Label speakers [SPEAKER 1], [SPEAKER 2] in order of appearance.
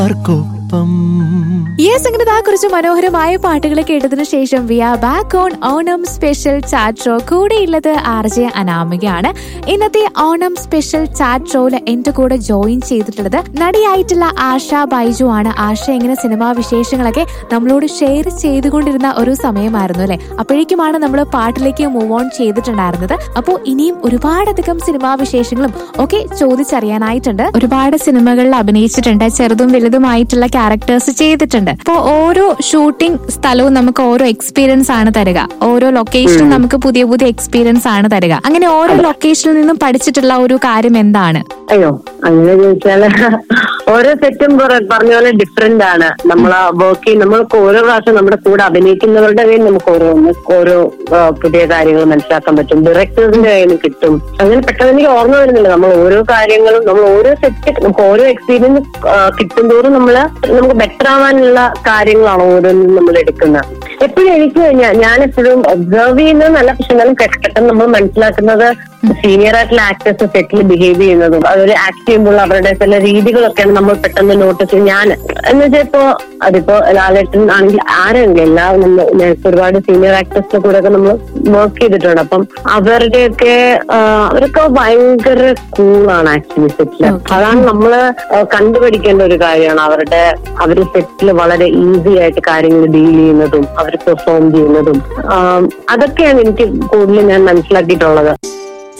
[SPEAKER 1] ആർക്കൊപ്പം
[SPEAKER 2] yes അങ്ങനെ ആ കുറച്ച് മനോഹരമായ പാട്ടുകൾ കേട്ടതിനു ശേഷം we are back on Onam special chat show കൂടെയുള്ളത് ആർ ജെ അനാമികയാണ് ഇന്നത്തെ ഓണം സ്പെഷ്യൽ ചാറ്റ് ഷോയിൽ എന്റെ കൂടെ ജോയിൻ ചെയ്തിട്ടുള്ളത് നടിയായിട്ടുള്ള ആശ ബൈജു ആണ് ആശ ഇങ്ങനെ സിനിമാ വിശേഷങ്ങളൊക്കെ നമ്മളോട് ഷെയർ ചെയ്തുകൊണ്ടിരുന്ന ഒരു സമയമായിരുന്നു അല്ലെ അപ്പോഴേക്കുമാണ് നമ്മൾ പാട്ടിലേക്ക് മൂവ് ഓൺ ചെയ്തിട്ടുണ്ടായിരുന്നത് അപ്പോൾ ഇനിയും ഒരുപാടധികം സിനിമാ വിശേഷങ്ങളും ഒക്കെ ചോദിച്ചറിയാനായിട്ടുണ്ട് ഒരുപാട് സിനിമകളിൽ അഭിനയിച്ചിട്ടുണ്ട് ചെറുതും വലുതുമായിട്ടുള്ള ക്യാരക്ടേഴ്സ് ചെയ്തിട്ടുണ്ട് അപ്പോൾ ഓരോ ഷൂട്ടിംഗ് സ്ഥലവും നമുക്ക് ഓരോ എക്സ്പീരിയൻസ് ആണ് തരിക ഓരോ ലൊക്കേഷനും നമുക്ക് പുതിയ പുതിയ എക്സ്പീരിയൻസ് ആണ് തരിക അങ്ങനെ ഓരോ ലൊക്കേഷനിൽ നിന്നും പഠിച്ചിട്ടുള്ള ഒരു കാര്യം എന്താണ്
[SPEAKER 3] അയ്യോ അങ്ങനെ ചോദിച്ചാല് ഓരോ സെറ്റും പറഞ്ഞ പോലെ ഡിഫറെന്റ് ആണ് നമ്മൾ വർക്ക് നമ്മൾക്ക് ഓരോ പ്രാവശ്യം നമ്മുടെ കൂടെ അഭിനയിക്കുന്നവരുടെ കയ്യിൽ നമുക്ക് ഓരോ ഓരോ ആ, പുതിയ കാര്യങ്ങൾ മനസ്സിലാക്കാൻ പറ്റും ഡയറക്ടേഴ്സിന്റെ കയ്യിൽ കിട്ടും അങ്ങനെ പെട്ടെന്ന് എനിക്ക് ഓർമ്മ വരുന്നില്ല നമ്മൾ ഓരോ കാര്യങ്ങളും നമ്മൾ ഓരോ സെറ്റ് നമുക്ക് ഓരോ എക്സ്പീരിയൻസ് കിട്ടും തോറും നമ്മള് നമുക്ക് ബെറ്റർ ആവാനുള്ള കാര്യങ്ങളാണ് ഓരോന്നും നമ്മൾ എടുക്കുന്നത് എപ്പോഴും എനിക്ക് ഞാൻ ഞാൻ എപ്പോഴും ഒബ്സർവ് ചെയ്യുന്നതെന്നല്ല പക്ഷെ എന്നാലും പെ- പെട്ടെന്ന് നമ്മൾ മനസ്സിലാക്കുന്നത് സീനിയർ ആയിട്ടുള്ള ആക്ടേഴ്സ് സെറ്റിൽ ബിഹേവ് ചെയ്യുന്നതും അവർ ആക്ട് ചെയ്യുമ്പോൾ അവരുടെ ചില രീതികളൊക്കെയാണ് നമ്മൾ പെട്ടെന്ന് നോട്ടീസ് ചെയ്യും ഞാൻ എന്ന് വെച്ചാൽ ഇപ്പോ അതിപ്പോ ലാലേട്ടൻ ആണെങ്കിൽ ആരെങ്കിലും എല്ലാ നമ്മൾ ഞാൻ ഒരുപാട് സീനിയർ ആക്ടേഴ്സിന്റെ കൂടെ ഒക്കെ നമ്മൾ വർക്ക് ചെയ്തിട്ടുണ്ട് അപ്പം അവരുടെയൊക്കെ ആ, അവരൊക്കെ ഭയങ്കര കൂളാണ് ആക്ച്വലി സെറ്റില്
[SPEAKER 2] Okay.
[SPEAKER 3] അതാണ് നമ്മള് ആ, കണ്ടുപഠിക്കേണ്ട ഒരു കാര്യമാണ് അവരുടെ അവര് സെറ്റിൽ വളരെ ഈസി ആയിട്ട് കാര്യങ്ങൾ ഡീൽ ചെയ്യുന്നതും അവർ പെർഫോം ചെയ്യുന്നതും ആ, അതൊക്കെയാണ് എനിക്ക് കൂടുതൽ ഞാൻ മനസ്സിലാക്കിയിട്ടുള്ളത്